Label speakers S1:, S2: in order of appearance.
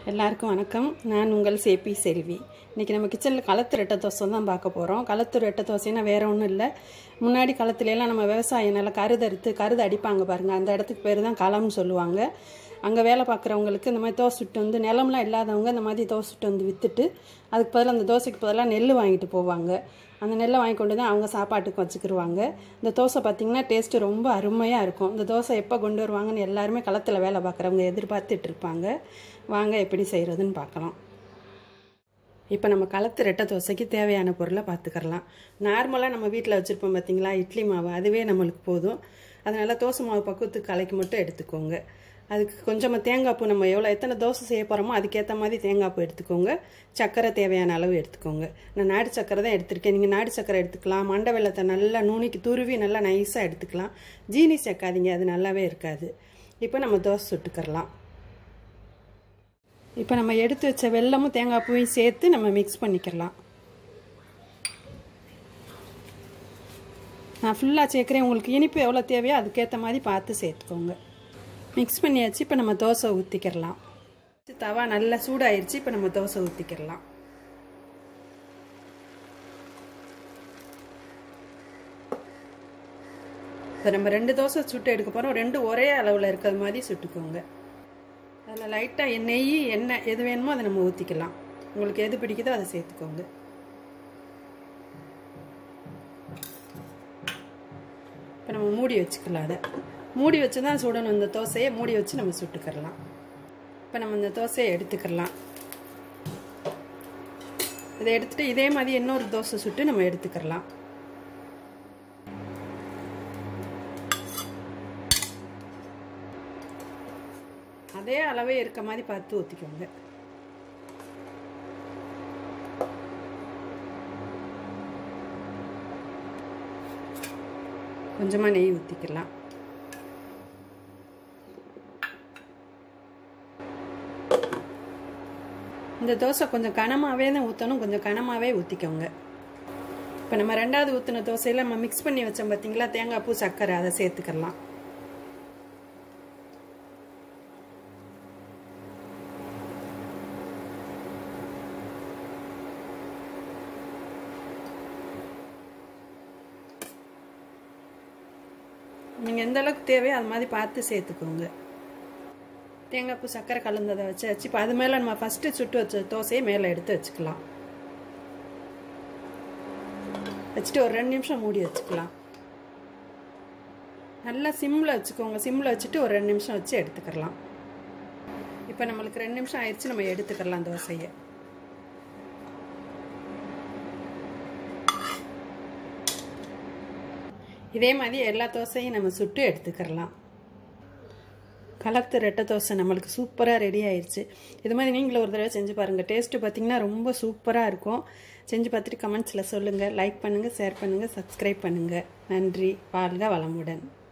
S1: எல்லாருக்கும் வணக்கம் நான் உங்கள் சேபி செல்வி இன்றைக்கி நம்ம கிச்சனில் களத்து ரெட்டை தோசை தான் பார்க்க போகிறோம் களத்து ரெட்டை தோசைன்னா வேறு ஒன்றும் இல்லை முன்னாடி களத்துலலாம் நம்ம விவசாயம் நல்லா கருதறுத்து கருது அடிப்பாங்க பாருங்கள் அந்த இடத்துக்கு பேர் தான் களம்னு சொல்லுவாங்க அங்கே வேலை பார்க்குறவங்களுக்கு இந்த மாதிரி தோசை சுட்டு வந்து நிலம்லாம் இல்லாதவங்க இந்த மாதிரி தோசை சுட்டு வந்து விற்றுட்டு அதுக்கு பதிலாக அந்த தோசைக்கு பதிலாக நெல் வாங்கிட்டு போவாங்க அந்த நெல்லை வாங்கி கொண்டு தான் அவங்க சாப்பாட்டுக்கு வச்சுக்கிருவாங்க இந்த தோசை பார்த்திங்கன்னா டேஸ்ட்டு ரொம்ப அருமையாக இருக்கும் இந்த தோசை எப்போ கொண்டு வருவாங்கன்னு எல்லாருமே களத்தில் வேலை பார்க்குறவங்க எதிர்பார்த்துட்டு இருப்பாங்க வாங்க எப்படி செய்கிறதுன்னு பார்க்கலாம் இப்போ நம்ம களத்து ரெட்டை தோசைக்கு தேவையான பொருளை பார்த்துக்கிறலாம் நார்மலாக நம்ம வீட்டில் வச்சுருப்போம் பார்த்தீங்களா இட்லி மாவு அதுவே நம்மளுக்கு போதும் அதனால் தோசை மாவு பக்குவத்துக்கு கலைக்கு மட்டும் எடுத்துக்கோங்க அதுக்கு கொஞ்சமாக தேங்காய் பூ நம்ம எவ்வளோ எத்தனை தோசை செய்ய போகிறோமோ அதுக்கேற்ற மாதிரி தேங்காய் பூ எடுத்துக்கோங்க சர்க்கரை தேவையான அளவு எடுத்துக்கோங்க நான் நாடு சர்க்கரை தான் எடுத்திருக்கேன் நீங்கள் நாடு சர்க்கரை எடுத்துக்கலாம் மண்டை வெள்ளத்தை நல்லா நுணுக்கி துருவி நல்லா நைஸாக எடுத்துக்கலாம் ஜீனி சேர்க்காதீங்க அது நல்லாவே இருக்காது இப்போ நம்ம தோசை சுட்டுக்கிறலாம் இப்போ நம்ம எடுத்து வச்ச வெல்லமும் தேங்காய் பூவையும் சேர்த்து நம்ம மிக்ஸ் பண்ணிக்கலாம் நான் ஃபுல்லாக சேர்க்குறேன் உங்களுக்கு இனிப்பு எவ்வளோ தேவையோ அதுக்கேற்ற மாதிரி பார்த்து சேர்த்துக்கோங்க மிக்ஸ் பண்ணியாச்சு இப்போ நம்ம தோசை ஊற்றிக்கிறலாம் தவா நல்லா சூடாயிருச்சு இப்போ நம்ம தோசை ஊற்றிக்கிறலாம் இப்போ நம்ம ரெண்டு தோசை சுட்டு எடுக்க போகிறோம் ரெண்டு ஒரே அளவில் இருக்கிற மாதிரி சுட்டுக்கோங்க அதில் லைட்டாக நெய் எண்ணெய் எது வேணுமோ அதை நம்ம ஊற்றிக்கலாம் உங்களுக்கு எது பிடிக்குதோ அதை சேர்த்துக்கோங்க இப்போ நம்ம மூடி வச்சுக்கலாம் அதை மூடி வச்சு தான் சுடணும் இந்த தோசையை மூடி வச்சு நம்ம சுட்டுக்கிறலாம் இப்போ நம்ம இந்த தோசையை எடுத்துக்கலாம் இதை எடுத்துகிட்டு இதே மாதிரி இன்னொரு தோசை சுட்டு நம்ம எடுத்துக்கிறலாம் அதே அளவே இருக்க மாதிரி பார்த்து ஊற்றிக்கோங்க கொஞ்சமாக நெய் ஊற்றிக்கலாம் இந்த தோசை கொஞ்சம் கனமாகவே தான் ஊற்றணும் கொஞ்சம் கனமாகவே ஊற்றிக்கோங்க இப்போ நம்ம ரெண்டாவது ஊற்றின தோசையில் நம்ம மிக்ஸ் பண்ணி வச்சோம் பார்த்தீங்களா தேங்காய் பூ சர்க்கரை அதை சேர்த்துக்கலாம் நீங்கள் எந்த அளவுக்கு தேவையோ அது மாதிரி பார்த்து சேர்த்துக்கோங்க தேங்காய் பூ சர்க்கரை கலந்ததை வச்சு வச்சு இப்போ அது மேலே நம்ம ஃபஸ்ட்டு சுட்டு வச்ச தோசையை மேலே எடுத்து வச்சுக்கலாம் வச்சுட்டு ஒரு ரெண்டு நிமிஷம் மூடி வச்சுக்கலாம் நல்லா சிம்மில் வச்சுக்கோங்க சிம்மில் வச்சுட்டு ஒரு ரெண்டு நிமிஷம் வச்சு எடுத்துக்கலாம் இப்போ நம்மளுக்கு ரெண்டு நிமிஷம் ஆயிடுச்சு நம்ம எடுத்துக்கலாம் தோசையை இதே மாதிரி எல்லா தோசையும் நம்ம சுட்டு எடுத்துக்கிறலாம் கலத்து ரெட்டை தோசை நம்மளுக்கு சூப்பராக ரெடி ஆயிடுச்சு இது மாதிரி நீங்களும் ஒரு தடவை செஞ்சு பாருங்கள் டேஸ்ட்டு பார்த்திங்கன்னா ரொம்ப சூப்பராக இருக்கும் செஞ்சு பார்த்துட்டு கமெண்ட்ஸில் சொல்லுங்கள் லைக் பண்ணுங்கள் ஷேர் பண்ணுங்கள் சப்ஸ்கிரைப் பண்ணுங்கள் நன்றி வாழ்க வளமுடன்